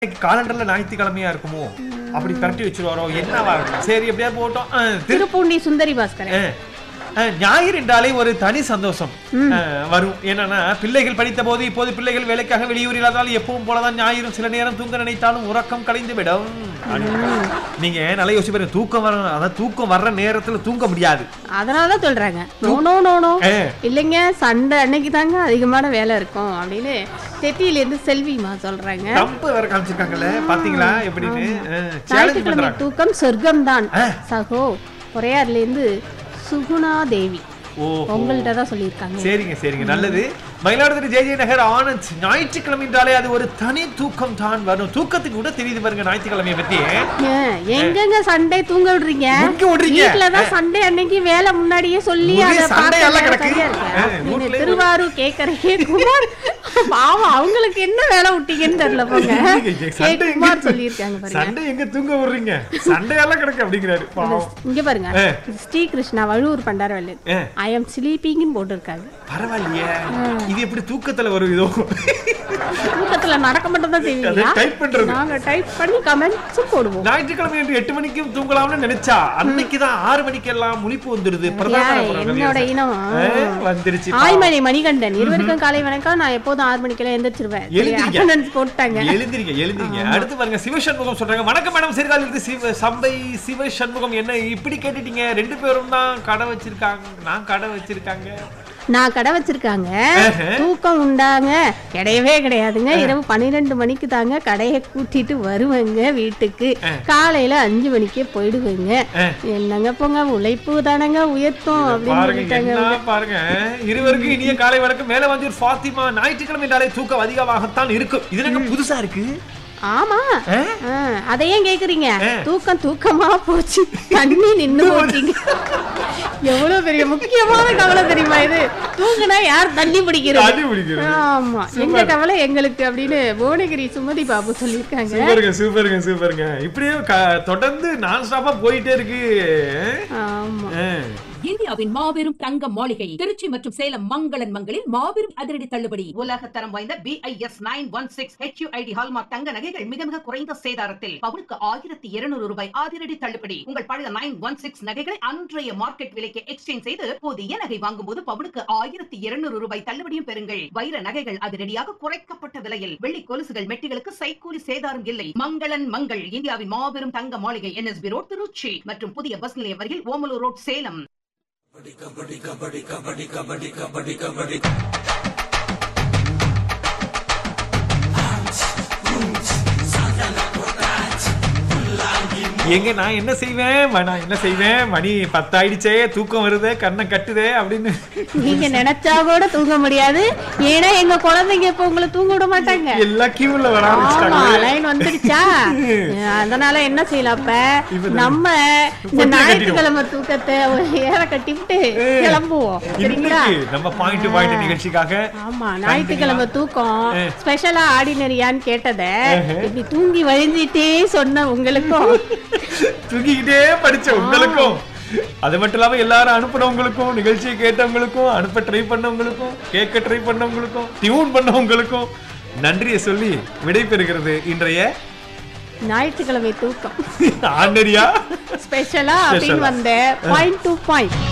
காலண்டர்ல ஞாயிற்றுக்கிழமையா இருக்குமோ அப்படி பரட்டி வச்சிருவாரோ என்னவா இருக்கும் சரி எப்படியா போட்டோம் ஆ, திரு திருப்பூண்டி சுந்தரி பாஸ்கரன் ஆ, ஆ, ஞாயிறு என்றாலே ஒரு தனி சந்தோஷம் ஆ, வரும் என்னன்னா பிள்ளைகள் படித்த போது இப்போது பிள்ளைகள் வேலைக்காக வெளியூர் இல்லாதால் எப்பவும் போலதான் ஞாயிறும் சில நேரம் தூங்க நினைத்தாலும் உறக்கம் கலைந்து விடும் அப்படின்னு. நீங்க நல்லா யோசிச்சு பாருங்க தூக்கம் வர அதான் தூக்கம் வர்ற நேரத்துல தூங்க முடியாது அதனாலதான் சொல்றாங்க நோ நோ நோ நோ ஆ. இல்லைங்க சண்டை அன்னைக்கு தாங்க அதிகமான வேலை இருக்கும் அப்படின்னு செட்டியில இருந்து செல்விமா சொல்றாங்க தம்பு வேற காமிச்சிருக்காங்கல்ல பாத்தீங்களா எப்படின்னு சேலஞ்ச் ஞாயிற்றுக்கிழமை பண்றாங்க தூக்கம் சொர்க்கம் தான் ஆ. சகோ பொறையார்ல இருந்து சுகுணா தேவி ஓ உங்கள்கிட்ட தான் சொல்லியிருக்காங்க சரிங்க சரிங்க நல்லது மயிலாடுதுறை ஜே ஜே நகர் ஆனந்த் ஞாயிற்றுக்கிழமை என்றாலே அது ஒரு தனி தூக்கம் தான் வரும் தூக்கத்துக்கு கூட தெரியுது பாருங்க ஞாயிற்றுக்கிழமையை பத்தி ஏன், எங்கங்க சண்டே தூங்க விடுறீங்க எங்க விடுறீங்க? வீட்ல தான் சண்டே அன்னைக்கு வேலை முன்னாடியே சொல்லி ஒரே அதை சண்டை பார்க்க எல்லாம் நேரம் கிடக்கு. சரியா இருக்கு. ஆ, நீங்க வீட்லயே திருவாரூர் கேக்குறீங்க குமார் பாவம் அவங்களுக்கு என்ன வேலை விட்டீங்கன்னு தெரியல போங்க இங்க கே. சண்டை எங்க குமார் சொல்லியிருக்காங்க பாருங்க சண்டை எங்க தூங்க விடுறீங்க சண்டையெல்லாம் கிடக்கு அப்படிங்கிறாரு பாவம். இங்க பாருங்க ஆ. ஸ்ரீ கிருஷ்ணா வழுவூர் பண்டாரவல்லி ஆ, ஐ எம் ஸ்லீப்பிங்னு போட்டிருக்காங்க பரவாயில்லையே இது எப்படி தூக்கத்துல வரும் இதோ தூக்கத்துல நடக்க மட்டும் தான் அதை செய்வீங்களா டைப் பண்றது நாங்க டைப் பண்ணி கமெண்ட்ஸும் போடுவோம் ஞாயிற்றுக்கிழமை என்று எட்டு மணிக்கு தூங்கலாம்னு நினைச்சா அன்னைக்குதான் ஆறு மணிக்கெல்லாம் முழிப்பு வந்துருது பிரதான ஏன், புரோகிராம் என்னோட விவசாயம். இனம் ஆ, வந்துருச்சு ஆய்மணி மணிகண்டன் இருவருக்கும் காலை வணக்கம் நான் எப்போதும் ஆறு மணிக்கெல்லாம் எந்திரிச்சிருவேன் எழுந்திருங்க. அட்டண்டன்ஸ் போட்டாங்க எழுந்திரிங்க எழுந்திரிங்க அடுத்து பாருங்க சிவசண்முகம் சொல்றாங்க வணக்கம் மேடம் சீர்காழி இருந்து சிவ சம்பை சிவசண்முகம் என்ன இப்படி கேட்டுட்டீங்க ரெண்டு பேரும் தான் கடை வச்சிருக்காங்க நான் கடை வச்சிருக்காங்க நான் கடை வச்சிருக்காங்க ஆஹா. தூக்கம் உண்டாங்க கிடையவே கிடையாதுங்க இரவு பன்னிரெண்டு மணிக்கு தாங்க கடையை கூட்டிட்டு வருவேங்க வீட்டுக்கு காலையில அஞ்சு மணிக்கே போயிடுவேங்க என்னங்க போங்க உழைப்பு தானங்க உயர்த்தும் அப்படின்னு பாருங்க சொல்லிட்டாங்க என்ன பாருங்க இருவருக்கும் இனிய காலை வணக்கம் மேல வந்து ஃபாத்திமா ஞாயிற்றுக்கிழமை என்றாலே தூக்கம் அதிகமாகத்தான் இருக்கும் இது எனக்கு புதுசா இருக்கு ஆமா ஆ? ஆ, அதை ஏன் கேக்குறீங்க தூக்கம் தூக்கமா போச்சு தண்ணி நின்னு போச்சீங்க எவ்வளவு பெரிய முக்கியமான கவலை தெரியுமா இது தூங்குனா யார் தண்ணி பிடிக்கிறது தண்ணி பிடிக்கிறது. ஆமா எங்க கவலை எங்களுக்கு அப்படின்னு புவனகிரி சுமதி பாபு சொல்லியிருக்காங்க சூப்பருங்க சூப்பருங்க சூப்பருங்க இப்படியே க- தொடர்ந்து நான் ஸ்டாப்பா போயிட்டே இருக்கு ஆமா ஆ. இந்தியாவின் மாபெரும் தங்க மாளிகை திருச்சி மற்றும் சேலம் மங்களன் மங்களில் மாபெரும் அதிரடி தள்ளுபடி உலக தரம் வாய்ந்த BIS nine one six HUID hallmark தங்க நகைகள் மிக மிக குறைந்த சேதாரத்தில் பவுனுக்கு ஆயிரத்தி இருநூறு ரூபாய் அதிரடி தள்ளுபடி உங்கள் பழைய நைன் ஒன் சிக்ஸ் நகைகளை அன்றைய மார்க்கெட் விலைக்கு எக்ஸ்சேஞ்ச் செய்து புதிய நகை வாங்கும் போது பவுனுக்கு ஆயிரத்தி இருநூறு ரூபாய் தள்ளுபடியும் பெறுங்கள் வைர நகைகள் அதிரடியாக குறைக்கப்பட்ட விலையில் வெள்ளி கொலுசுகள் மெட்டிகளுக்கு சைக்கூலி சேதாரம் இல்லை மங்களன் மங்கள் இந்தியாவின் மாபெரும் தங்க மாளிகை என்எஸ்பி ரோட் திருச்சி மற்றும் புதிய பஸ் நிலையம் அருகில் ஓமலூர் ரோட் சேலம் எங்க நான் என்ன செய்வேன் ம- நான் என்ன செய்வேன் மணி பத்தாயிடுச்சே தூக்கம் வருதே கண்ணை கட்டுதே அப்படின்னு நீங்க நினைச்சா கூட தூங்க முடியாது ஏன்னா எங்க குழந்தைங்க இப்ப உங்களை தூங்க விட மாட்டாங்க எல்லா கியூல வர ஆமா ஆரம்பிச்சிட்டாங்க லைன் வந்துடுச்சா அதனால என்ன செய்யலாம் அப்ப இப்ப நம்ம இந்த பொட்டியை ஞாயிற்றுக்கிழமை தூக்கத்தை ஒரு ஏற கட்டிவிட்டு கிளம்புவோம் சரிங்களா இன்னைக்கு நம்ம பாயிண்ட் டு பாயிண்ட் நிகழ்ச்சிக்காக ஆமா ஞாயிற்றுக்கிழமை தூக்கம் ஆ. ஸ்பெஷலா ஆர்டினரியான்னு கேட்டத இப்படி தூங்கி வழிஞ்சிட்டே சொன்ன உங்களுக்கும் தூங்கிக்கிட்டே படிச்ச உங்களுக்கும் அது மட்டும் இல்லாம எல்லாரும் அனுப்புனவங்களுக்கும் நிகழ்ச்சியை கேட்டவங்களுக்கும் அனுப்ப ட்ரை பண்ணவங்களுக்கும் கேட்க ட்ரை பண்ணவங்களுக்கும் டியூன் பண்ணவங்களுக்கும் நன்றியை சொல்லி விடை பெறுகிறது இன்றைய ஞாயிற்றுக்கிழமை தூக்கம் ஆண்டரியா ஸ்பெஷலா அப்படின்னு Special ஆ. வந்த பாயிண்ட் டு பாயிண்ட்